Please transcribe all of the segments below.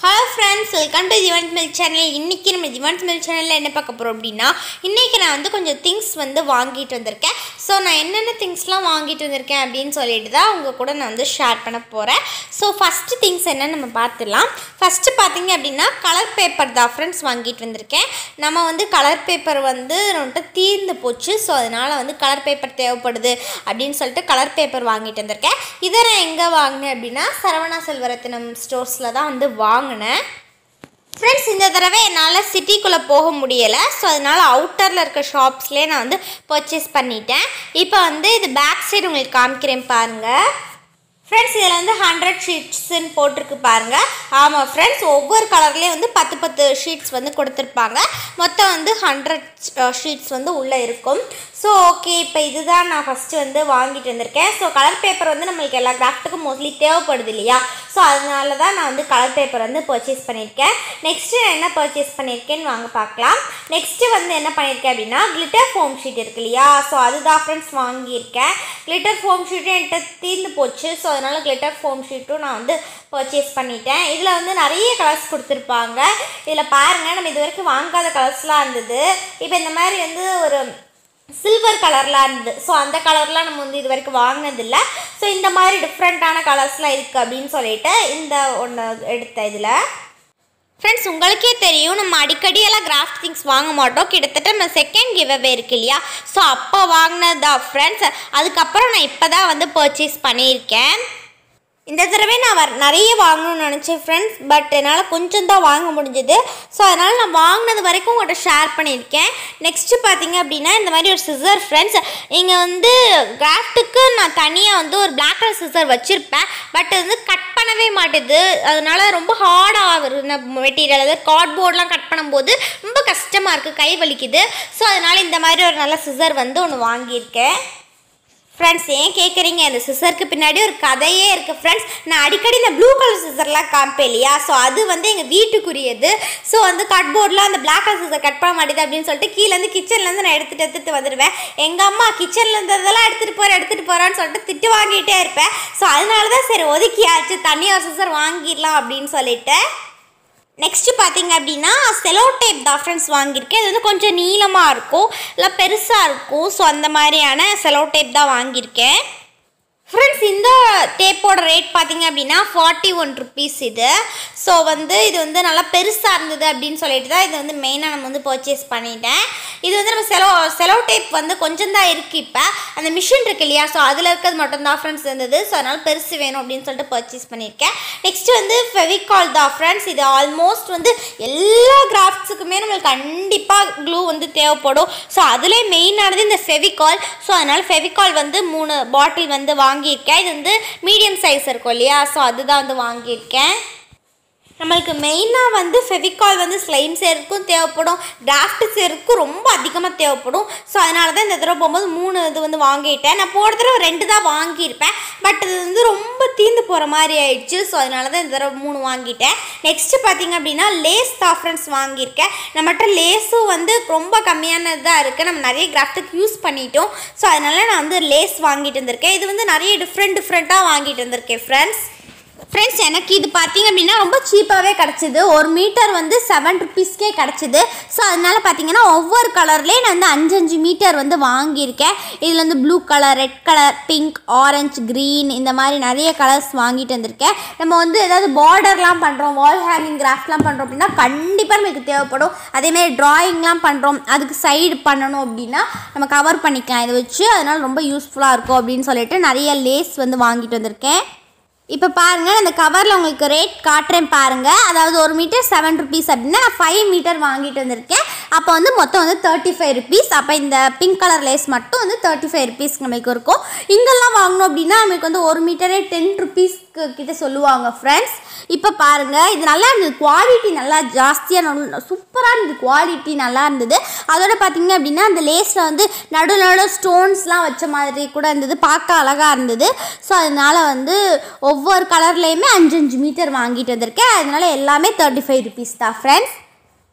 hello friends welcome to Diwans mill channel இன்றைக்கி நம்ம திவான்ஸ் mill சேனலில் என்ன பார்க்க போகிறோம் அப்படின்னா இன்றைக்கி நான் வந்து கொஞ்சம் திங்ஸ் வந்து வாங்கிட்டு வந்திருக்கேன் ஸோ நான் என்னென்ன திங்ஸ்லாம் வாங்கிட்டு வந்திருக்கேன் அப்படின்னு சொல்லிட்டு தான் உங்கள் கூட நான் வந்து ஷேர் பண்ண போகிறேன் ஸோ ஃபஸ்ட்டு திங்ஸ் என்னன்னு நம்ம பார்த்துடலாம் ஃபஸ்ட்டு பார்த்தீங்க அப்படின்னா கலர் பேப்பர் தான் ஃப்ரெண்ட்ஸ் வாங்கிட்டு வந்திருக்கேன் நம்ம வந்து கலர் பேப்பர் வந்து நம்மகிட்ட தீர்ந்து போச்சு ஸோ அதனால் வந்து கலர் பேப்பர் தேவைப்படுது அப்படின்னு சொல்லிட்டு கலர் பேப்பர் வாங்கிட்டு வந்திருக்கேன் இதை நான் எங்கே வாங்கினேன் அப்படின்னா சரவணா செல்வரத்தினம் ஸ்டோர்ஸில் தான் வந்து வாங்கினேன் ஃப்ரெண்ட்ஸ் இந்த தடவை என்னால் சிட்டிக்குள்ளே போக முடியலை ஸோ அதனால் அவுட்டரில் இருக்க ஷாப்ஸ்லேயே நான் வந்து பர்ச்சேஸ் பண்ணிட்டேன் இப்போ வந்து இது பேக் சைடு உங்களுக்கு காமிக்கிறேன் பாருங்கள் ஃப்ரெண்ட்ஸ் இதில் வந்து ஹண்ட்ரட் ஷீட்ஸ்ன்னு போட்டிருக்கு பாருங்கள் ஆமாம் ஃப்ரெண்ட்ஸ் ஒவ்வொரு கலர்லேயும் வந்து பத்து பத்து ஷீட்ஸ் வந்து கொடுத்துருப்பாங்க மொத்தம் வந்து ஹண்ட்ரட் ஷீட்ஸ் வந்து உள்ளே இருக்கும் ஸோ ஓகே இப்போ இதுதான் நான் ஃபஸ்ட்டு வந்து வாங்கிட்டு வந்திருக்கேன் ஸோ கலர் பேப்பர் வந்து நம்மளுக்கு எல்லா கிராஃப்ட்டுக்கும் மோஸ்ட்லி தேவைப்படுது இல்லையா ஸோ அதனால தான் நான் வந்து கலர் பேப்பர் வந்து பர்ச்சேஸ் பண்ணியிருக்கேன் நெக்ஸ்ட்டு நான் என்ன பர்ச்சேஸ் பண்ணியிருக்கேன்னு வாங்க பார்க்கலாம் நெக்ஸ்ட்டு வந்து என்ன பண்ணியிருக்கேன் அப்படின்னா கிளிட்டர் ஃபோம் ஷீட் இருக்கு இல்லையா ஸோ அதுதான் ஃப்ரெண்ட்ஸ் வாங்கியிருக்கேன் கிளிட்டர் ஃபோம் ஷீட்டும் என்கிட்ட தீர்ந்து போச்சு ஸோ அதனால் கிளிட்டர் ஃபோம் ஷீட்டும் நான் வந்து பர்ச்சேஸ் பண்ணிட்டேன் இதில் வந்து நிறைய கலர்ஸ் கொடுத்துருப்பாங்க இதில் பாருங்கள் நம்ம இது வரைக்கும் வாங்காத கலர்ஸ்லாம் இருந்தது இப்போ இந்த மாதிரி வந்து ஒரு சில்வர் கலர்லாம் இருந்தது ஸோ அந்த கலர்லாம் நம்ம வந்து இது வரைக்கும் வாங்கினதில்ல ஸோ இந்த மாதிரி டிஃப்ரெண்ட்டான கலர்ஸ்லாம் இருக்குது அப்படின்னு சொல்லிட்டு இந்த ஒன்று எடுத்த இதில் ஃப்ரெண்ட்ஸ் உங்களுக்கே தெரியும் நம்ம அடிக்கடி எல்லாம் கிராஃப்ட் திங்ஸ் வாங்க மாட்டோம் கிட்டத்தட்ட நம்ம செகண்ட் கிவ்அவே இருக்கு இல்லையா ஸோ அப்போ வாங்கினதா ஃப்ரெண்ட்ஸ் அதுக்கப்புறம் நான் இப்போ தான் வந்து பர்ச்சேஸ் பண்ணியிருக்கேன் இந்த தடவை நான் வர் நிறைய வாங்கணும்னு நினச்சேன் ஃப்ரெண்ட்ஸ் பட் என்னால் கொஞ்சம் தான் வாங்க முடிஞ்சது ஸோ அதனால் நான் வாங்கினது வரைக்கும் உங்கள்கிட்ட ஷேர் பண்ணியிருக்கேன் நெக்ஸ்ட்டு பார்த்தீங்க அப்படின்னா இந்த மாதிரி ஒரு சிசர் ஃப்ரெண்ட்ஸ் இங்கே வந்து கிராஃப்ட்டுக்கு நான் தனியாக வந்து ஒரு பிளாக் கலர் சிசர் வச்சுருப்பேன் பட் வந்து கட் பண்ணவே மாட்டேது அதனால ரொம்ப ஹார்டாக வருது மெட்டீரியல் அதாவது கார்ட்போர்ட்லாம் கட் பண்ணும்போது ரொம்ப கஷ்டமாக இருக்குது கை வலிக்குது ஸோ அதனால் இந்த மாதிரி ஒரு நல்ல சிசர் வந்து ஒன்று வாங்கியிருக்கேன் ஃப்ரெண்ட்ஸ் ஏன் கேட்குறீங்க இந்த சிசருக்கு பின்னாடி ஒரு கதையே இருக்குது ஃப்ரெண்ட்ஸ் நான் அடிக்கடி இந்த ப்ளூ கலர் சிசர்லாம் காமிப்பேன் இல்லையா ஸோ அது வந்து எங்கள் வீட்டுக்குரியது ஸோ வந்து கட்போர்டில் அந்த பிளாக் கலர் சிசர் கட் பண்ண மாட்டேது அப்படின்னு சொல்லிட்டு கீழேருந்து கிச்சன்லேருந்து நான் எடுத்துகிட்டு எடுத்துகிட்டு வந்துடுவேன் எங்கள் அம்மா கிச்சனில் இருந்ததெல்லாம் எடுத்துகிட்டு போகிறேன் எடுத்துகிட்டு போகிறான்னு சொல்லிட்டு திட்டு வாங்கிட்டே இருப்பேன் ஸோ அதனால தான் சரி ஒதுக்கியாச்சு தனியாக ஒரு சிசர் வாங்கிடலாம் அப்படின்னு சொல்லிட்டு நெக்ஸ்ட்டு பார்த்தீங்க அப்படின்னா செலோ டேப் தான் ஃப்ரெண்ட்ஸ் வாங்கியிருக்கேன் இது வந்து கொஞ்சம் நீளமாக இருக்கும் இல்லை பெருசாக இருக்கும் ஸோ அந்த மாதிரியான செலோ டேப் தான் வாங்கியிருக்கேன் ஃப்ரெண்ட்ஸ் இந்த டேப்போட ரேட் பார்த்தீங்க அப்படின்னா ஃபார்ட்டி ஒன் ருபீஸ் இது ஸோ வந்து இது வந்து நல்லா பெருசாக இருந்தது அப்படின்னு சொல்லிட்டு தான் இது வந்து மெயினாக நம்ம வந்து பர்ச்சேஸ் பண்ணிட்டேன் இது வந்து நம்ம செலோ செலோ டேப் வந்து கொஞ்சம் தான் இருக்குது இப்போ அந்த மிஷின் இருக்கு இல்லையா ஸோ அதில் இருக்கிறது மட்டும்தான் ஃப்ரெண்ட்ஸ் இருந்தது ஸோ அதனால் பெருசு வேணும் அப்படின்னு சொல்லிட்டு பர்ச்சேஸ் பண்ணியிருக்கேன் நெக்ஸ்ட்டு வந்து ஃபெவிகால் தான் ஃப்ரெண்ட்ஸ் இது ஆல்மோஸ்ட் வந்து எல்லா கிராஃப்ட்ஸுக்குமே நம்மளுக்கு கண்டிப்பாக க்ளூ வந்து தேவைப்படும் ஸோ அதுலேயே மெயினானது இந்த ஃபெவிகால் ஸோ அதனால் ஃபெவிகால் வந்து மூணு பாட்டில் வந்து வாங்கியிருக்கேன் இது வந்து மீடியம் சைஸ் இருக்கும் இல்லையா ஸோ அதுதான் வந்து வாங்கியிருக்கேன் நம்மளுக்கு மெயினாக வந்து ஃபெவிகால் வந்து ஸ்லைம் சேருக்கும் தேவைப்படும் டிராஃப்ட் சேருக்கும் ரொம்ப அதிகமாக தேவைப்படும் ஸோ அதனால தான் இந்த தடவை போகும்போது மூணு இது வந்து வாங்கிட்டேன் நான் போன தடவை ரெண்டு தான் வாங்கியிருப்பேன் பட் இது வந்து ரொம்ப தீந்து போகிற மாதிரி ஆயிடுச்சு ஸோ அதனால தான் இந்த தடவை மூணு வாங்கிட்டேன் நெக்ஸ்ட்டு பார்த்தீங்க அப்படின்னா லேஸ் தான் ஃப்ரெண்ட்ஸ் வாங்கியிருக்கேன் நம்மகிட்ட லேஸும் வந்து ரொம்ப கம்மியானது தான் இருக்குது நம்ம நிறைய கிராஃப்ட்டுக்கு யூஸ் பண்ணிட்டோம் ஸோ அதனால நான் வந்து லேஸ் வாங்கிட்டு வந்திருக்கேன் இது வந்து நிறைய டிஃப்ரெண்ட் டிஃப்ரெண்ட்டாக வாங்கிட்டு வந்திருக்கேன் ஃப்ரெண்ட்ஸ் ஃப்ரெண்ட்ஸ் எனக்கு இது பார்த்தீங்க அப்படின்னா ரொம்ப சீப்பாகவே கிடச்சிது ஒரு மீட்டர் வந்து செவன் ருபீஸ்க்கே கிடச்சிது ஸோ அதனால் பார்த்தீங்கன்னா ஒவ்வொரு கலர்லேயே நான் வந்து அஞ்சு அஞ்சு மீட்டர் வந்து வாங்கியிருக்கேன் இதில் வந்து blue colour red colour pink orange green இந்த மாதிரி நிறைய கலர்ஸ் வாங்கிட்டு வந்திருக்கேன் நம்ம வந்து ஏதாவது பார்டர்லாம் பண்ணுறோம் வால் ஹேங்கிங் கிராஃப்ட்லாம் பண்ணுறோம் அப்படின்னா கண்டிப்பாக நமக்கு தேவைப்படும் அதேமாதிரி ட்ராயிங்லாம் பண்ணுறோம் அதுக்கு சைடு பண்ணணும் அப்படின்னா நம்ம கவர் பண்ணிக்கலாம் இதை வச்சு அதனால் ரொம்ப யூஸ்ஃபுல்லாக இருக்கும் அப்படின்னு சொல்லிட்டு நிறைய லேஸ் வந்து வாங்கிட்டு வந்திருக்கேன் இப்போ பாருங்கள் அந்த கவரில் உங்களுக்கு ரேட் காட்டுறேன் பாருங்கள் அதாவது ஒரு மீட்டர் செவன் ருபீஸ் அப்படின்னா நான் ஃபைவ் மீட்டர் வாங்கிட்டு வந்திருக்கேன் அப்போ வந்து மொத்தம் வந்து தேர்ட்டி ஃபைவ் ருபீஸ் அப்போ இந்த பிங்க் கலர் லேஸ் மட்டும் வந்து தேர்ட்டி ஃபைவ் ருபீஸ் நம்மளுக்கு இருக்கும் இங்கெல்லாம் வாங்கணும் அப்படின்னா நம்மளுக்கு வந்து ஒரு மீட்டரே டென் ருபீஸ்க்கு கிட்ட சொல்லுவாங்க ஃப்ரெண்ட்ஸ் இப்போ பாருங்கள் இது நல்லா இருந்தது குவாலிட்டி நல்லா ஜாஸ்தியாக நல்ல சூப்பராக இருந்தது குவாலிட்டி நல்லா இருந்தது அதோட பார்த்தீங்க அப்படின்னா அந்த லேஸில் வந்து நடு நடு ஸ்டோன்ஸ்லாம் வச்ச மாதிரி கூட இருந்தது பார்க்க அழகாக இருந்தது ஸோ அதனால் வந்து ஒவ்வொரு கலர்லேயுமே அஞ்சு அஞ்சு மீட்டர் வாங்கிட்டு வந்திருக்கேன் அதனால எல்லாமே தேர்ட்டி ஃபைவ் ருபீஸ் தான் ஃப்ரெண்ட்ஸ்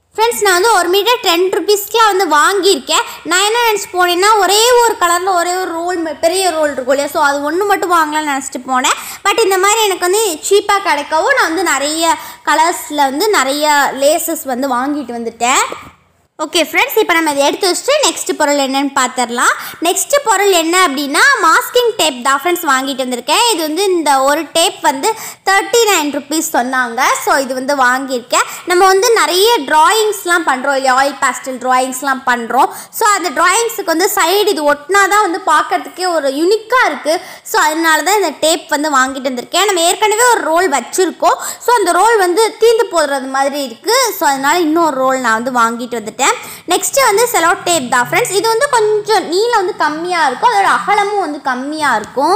ஃப்ரெண்ட்ஸ் நான் வந்து ஒரு மீட்டர் டென் ருபீஸ்க்குலாம் வந்து வாங்கியிருக்கேன் நான் என்ன நினச்சி போனேன்னா ஒரே ஒரு கலரில் ஒரே ஒரு ரோல் பெரிய ரோல் இருக்கும் இல்லையா ஸோ அது ஒன்று மட்டும் வாங்கலாம்னு நினச்சிட்டு போனேன் பட் இந்த மாதிரி எனக்கு வந்து சீப்பாக கிடைக்கவும் நான் வந்து நிறைய கலர்ஸில் வந்து நிறைய லேசஸ் வந்து வாங்கிட்டு வந்துட்டேன் ஓகே ஃப்ரெண்ட்ஸ் இப்போ நம்ம இதை எடுத்து வச்சுட்டு நெக்ஸ்ட் பொருள் என்னன்னு பார்த்துடலாம் நெக்ஸ்ட் பொருள் என்ன அப்படின்னா மாஸ்கிங் டேப் தான் ஃப்ரெண்ட்ஸ் வாங்கிட்டு வந்திருக்கேன் இது வந்து இந்த ஒரு டேப் வந்து தேர்ட்டி நைன் ருபீஸ் சொன்னாங்க ஸோ இது வந்து வாங்கியிருக்கேன் நம்ம வந்து நிறைய ட்ராயிங்ஸ்லாம் பண்ணுறோம் இல்லையா ஆயில் பேஸ்டல் ட்ராயிங்ஸ்லாம் பண்ணுறோம் ஸோ அந்த ட்ராயிங்ஸுக்கு வந்து சைடு இது ஒட்டினா தான் வந்து பார்க்கறதுக்கே ஒரு யூனிக்காக இருக்குது ஸோ அதனால தான் இந்த டேப் வந்து வாங்கிட்டு வந்திருக்கேன் நம்ம ஏற்கனவே ஒரு ரோல் வச்சுருக்கோம் ஸோ அந்த ரோல் வந்து தீந்து போடுறது மாதிரி இருக்குது ஸோ அதனால இன்னொரு ரோல் நான் வந்து வாங்கிட்டு வந்துட்டேன் நெக்ஸ்ட்டு வந்து செலோ டேப் தான் ஃப்ரெண்ட்ஸ் இது வந்து கொஞ்சம் நீளம் வந்து கம்மியாக இருக்கும் அதோட அகலமும் வந்து கம்மியாக இருக்கும்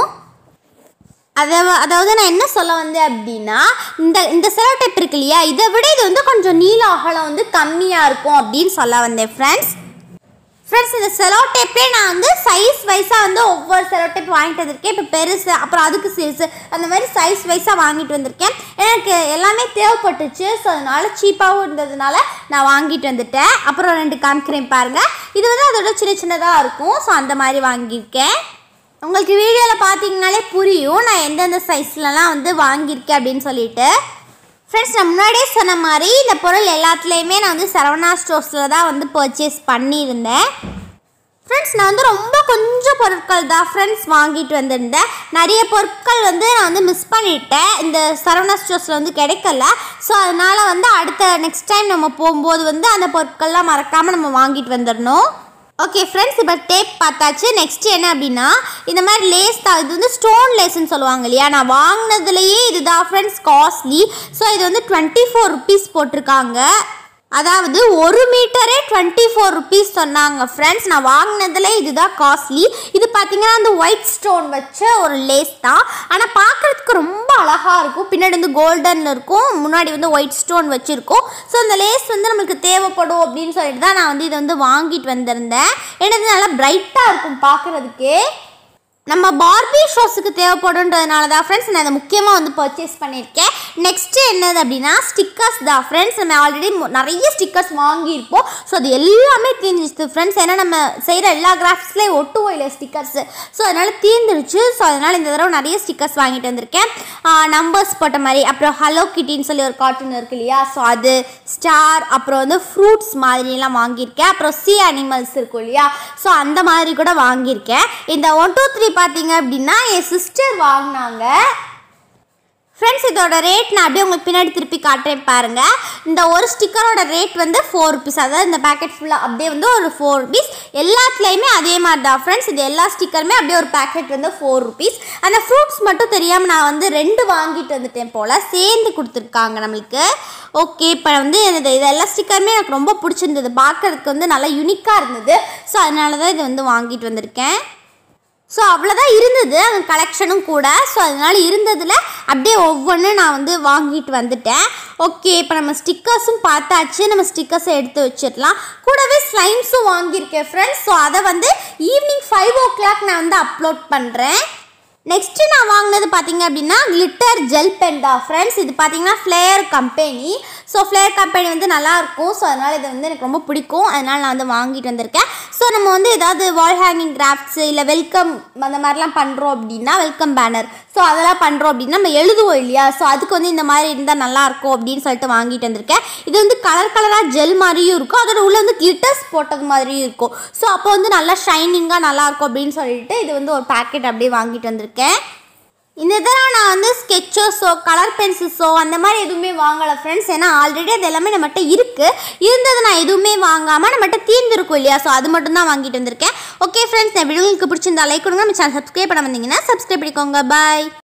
அதை அதாவது நான் என்ன சொல்ல வந்தேன் அப்படின்னா இந்த இந்த செலோ டேப் இருக்கு இல்லையா இதை விட இது வந்து கொஞ்சம் நீள அகலம் வந்து கம்மியாக இருக்கும் அப்படின்னு சொல்ல வந்தேன் ஃப்ரெண்ட்ஸ் ஃப்ரெண்ட்ஸ் இந்த செலோ டேப்லேயே நான் வந்து சைஸ் வைஸாக வந்து ஒவ்வொரு செலோ டேப் வாங்கிட்டு வந்திருக்கேன் இப்போ பெருசு அப்புறம் அதுக்கு சிறுசு அந்த மாதிரி சைஸ் வைஸாக வாங்கிட்டு வந்திருக்கேன் எனக்கு எல்லாமே தேவைப்பட்டுச்சு ஸோ அதனால சீப்பாகவும் இருந்ததுனால நான் வாங்கிட்டு வந்துட்டேன் அப்புறம் ரெண்டு காமிக்கிறேன் பாருங்கள் இது வந்து அதோட சின்ன சின்னதாக இருக்கும் ஸோ அந்த மாதிரி வாங்கியிருக்கேன் உங்களுக்கு வீடியோவில் பார்த்தீங்கனாலே புரியும் நான் எந்தெந்த சைஸ்லலாம் வந்து வாங்கியிருக்கேன் அப்படின்னு சொல்லிட்டு ஃப்ரெண்ட்ஸ் நான் முன்னாடியே சொன்ன மாதிரி இந்த பொருள் எல்லாத்துலேயுமே நான் வந்து சரவணா ஸ்டோர்ஸில் தான் வந்து பர்ச்சேஸ் பண்ணியிருந்தேன் ஃப்ரெண்ட்ஸ் நான் வந்து ரொம்ப கொஞ்சம் பொருட்கள் தான் ஃப்ரெண்ட்ஸ் வாங்கிட்டு வந்திருந்தேன் நிறைய பொருட்கள் வந்து நான் வந்து மிஸ் பண்ணிட்டேன் இந்த சரவணா ஸ்டோர்ஸில் வந்து கிடைக்கல ஸோ அதனால் வந்து அடுத்த நெக்ஸ்ட் டைம் நம்ம போகும்போது வந்து அந்த பொருட்கள்லாம் மறக்காமல் நம்ம வாங்கிட்டு வந்துடணும் ஓகே ஃப்ரெண்ட்ஸ் இப்போ டேப் பார்த்தாச்சு நெக்ஸ்ட் என்ன அப்படின்னா இந்த மாதிரி லேஸ் தான் இது வந்து ஸ்டோன் லேஸ்ன்னு சொல்லுவாங்க இல்லையா நான் வாங்கினதுலேயே இதுதான் ஃப்ரெண்ட்ஸ் காஸ்ட்லி ஸோ இது வந்து டுவெண்ட்டி ஃபோர் ருபீஸ் போட்டிருக்காங்க அதாவது ஒரு மீட்டரே டுவெண்ட்டி ஃபோர் ருபீஸ் சொன்னாங்க ஃப்ரெண்ட்ஸ் நான் வாங்கினதுல இதுதான் காஸ்ட்லி இது பார்த்தீங்கன்னா அந்த ஒயிட் ஸ்டோன் வச்ச ஒரு லேஸ் தான் ஆனால் பார்க்குறதுக்கு ரொம்ப அழகாக இருக்கும் பின்னாடி வந்து கோல்டனில் இருக்கும் முன்னாடி வந்து ஒயிட் ஸ்டோன் வச்சுருக்கும் ஸோ அந்த லேஸ் வந்து நம்மளுக்கு தேவைப்படும் அப்படின்னு சொல்லிட்டு தான் நான் வந்து இதை வந்து வாங்கிட்டு வந்திருந்தேன் ஏன்னா இது நல்லா பிரைட்டாக இருக்கும் பார்க்குறதுக்கே நம்ம பார்பி ஷோஸுக்கு தேவைப்படுன்றதுனால தான் ஃப்ரெண்ட்ஸ் நான் இதை முக்கியமாக வந்து பர்ச்சேஸ் பண்ணியிருக்கேன் நெக்ஸ்ட்டு என்னது அப்படின்னா ஸ்டிக்கர்ஸ் தான் ஃப்ரெண்ட்ஸ் நம்ம ஆல்ரெடி நிறைய ஸ்டிக்கர்ஸ் வாங்கியிருப்போம் ஸோ அது எல்லாமே தீர்ந்துச்சு ஃப்ரெண்ட்ஸ் ஏன்னா நம்ம செய்கிற எல்லா கிராஃப்ட்ஸ்லேயும் ஒட்டுவோம் இல்லை ஸ்டிக்கர்ஸு ஸோ அதனால் தீர்ந்துருச்சு ஸோ அதனால் இந்த தடவை நிறைய ஸ்டிக்கர்ஸ் வாங்கிட்டு வந்திருக்கேன் நம்பர்ஸ் போட்ட மாதிரி அப்புறம் ஹலோ கிட்டின்னு சொல்லி ஒரு கார்ட்டூன் இருக்கு இல்லையா ஸோ அது ஸ்டார் அப்புறம் வந்து ஃப்ரூட்ஸ் மாதிரிலாம் வாங்கியிருக்கேன் அப்புறம் சி அனிமல்ஸ் இருக்கும் இல்லையா ஸோ அந்த மாதிரி கூட வாங்கியிருக்கேன் இந்த ஒன் டூ த்ரீ பார்த்தீங்க அப்படின்னா என் சிஸ்டர் வாங்கினாங்க ஃப்ரெண்ட்ஸ் இதோட ரேட் நான் அப்படியே உங்களுக்கு பின்னாடி திருப்பி காட்டுறேன் பாருங்கள் இந்த ஒரு ஸ்டிக்கரோட ரேட் வந்து ஃபோர் ருபீஸ் அதாவது இந்த பேக்கெட் ஃபுல்லாக அப்படியே வந்து ஒரு ஃபோர் ருபீஸ் எல்லாத்துலேயுமே அதே மாதிரி தான் ஃப்ரெண்ட்ஸ் இது எல்லா ஸ்டிக்கருமே அப்படியே ஒரு பேக்கெட் வந்து ஃபோர் ருபீஸ் அந்த ஃப்ரூட்ஸ் மட்டும் தெரியாமல் நான் வந்து ரெண்டு வாங்கிட்டு வந்துட்டேன் போல் சேர்ந்து கொடுத்துருக்காங்க நம்மளுக்கு ஓகே இப்போ வந்து இந்த இது எல்லா ஸ்டிக்கருமே எனக்கு ரொம்ப பிடிச்சிருந்தது பார்க்கறதுக்கு வந்து நல்லா யூனிக்காக இருந்தது ஸோ அதனால தான் இது வந்து வாங்கிட்டு வந்திருக்கேன் ஸோ அவ்வளோதான் இருந்தது அந்த கலெக்ஷனும் கூட ஸோ அதனால் இருந்ததில் அப்படியே ஒவ்வொன்றும் நான் வந்து வாங்கிட்டு வந்துட்டேன் ஓகே இப்போ நம்ம ஸ்டிக்கர்ஸும் பார்த்தாச்சு நம்ம ஸ்டிக்கர்ஸை எடுத்து வச்சிடலாம் கூடவே ஸ்லைம்ஸும் வாங்கியிருக்கேன் ஃப்ரெண்ட்ஸ் ஸோ அதை வந்து ஈவினிங் ஃபைவ் ஓ கிளாக் நான் வந்து அப்லோட் பண்ணுறேன் நெக்ஸ்ட்டு நான் வாங்கினது பார்த்தீங்க அப்படின்னா கிளிட்டர் ஜெல் பென் தான் ஃப்ரெண்ட்ஸ் இது பார்த்தீங்கன்னா Flair company so Flair company வந்து நல்லாயிருக்கும் ஸோ அதனால் இது வந்து எனக்கு ரொம்ப பிடிக்கும் அதனால் நான் வந்து வாங்கிட்டு வந்திருக்கேன் ஸோ நம்ம வந்து ஏதாவது வால் ஹேங்கிங் கிராஃப்ட்ஸ் இல்லை வெல்கம் அந்த மாதிரிலாம் பண்ணுறோம் அப்படின்னா வெல்கம் பேனர் ஸோ அதெல்லாம் பண்ணுறோம் அப்படின்னா நம்ம எழுதுவோம் இல்லையா ஸோ அதுக்கு வந்து இந்த மாதிரி இருந்தால் நல்லாயிருக்கும் அப்படின்னு சொல்லிட்டு வாங்கிட்டு வந்திருக்கேன் இது வந்து கலர் கலராக ஜெல் மாதிரியும் இருக்கும் அதோட உள்ள வந்து கிளிட்டர்ஸ் போட்டது மாதிரியும் இருக்கும் ஸோ அப்போ வந்து நல்லா ஷைனிங்காக நல்லாயிருக்கும் அப்படின்னு சொல்லிட்டு இது வந்து ஒரு பேக்கெட் அப்படியே வாங்கிட்டு வந்திருக்கேன் இந்த தடவை நான் வந்து ஸ்கெச்சஸோ கலர் பென்சில்ஸோ அந்த மாதிரி எதுவுமே வாங்கலை ஃப்ரெண்ட்ஸ் ஏன்னா ஆல்ரெடி அது எல்லாமே நம்மகிட்ட இருக்குது இருந்தது நான் எதுவுமே வாங்காமல் நம்மகிட்ட தீர்ந்துருக்கும் இல்லையா ஸோ அது மட்டும் தான் வாங்கிட்டு வந்திருக்கேன் ஓகே ஃப்ரெண்ட்ஸ் என் வீடியோ உங்களுக்கு பிடிச்சிருந்தா லைக் கொடுங்க நம்ம சேனல் சப்ஸ்கிரைப் பண்ண வந்தீங்கன்னா சப்ஸ்கிரைப் பண்ணிக்கோங்க பாய்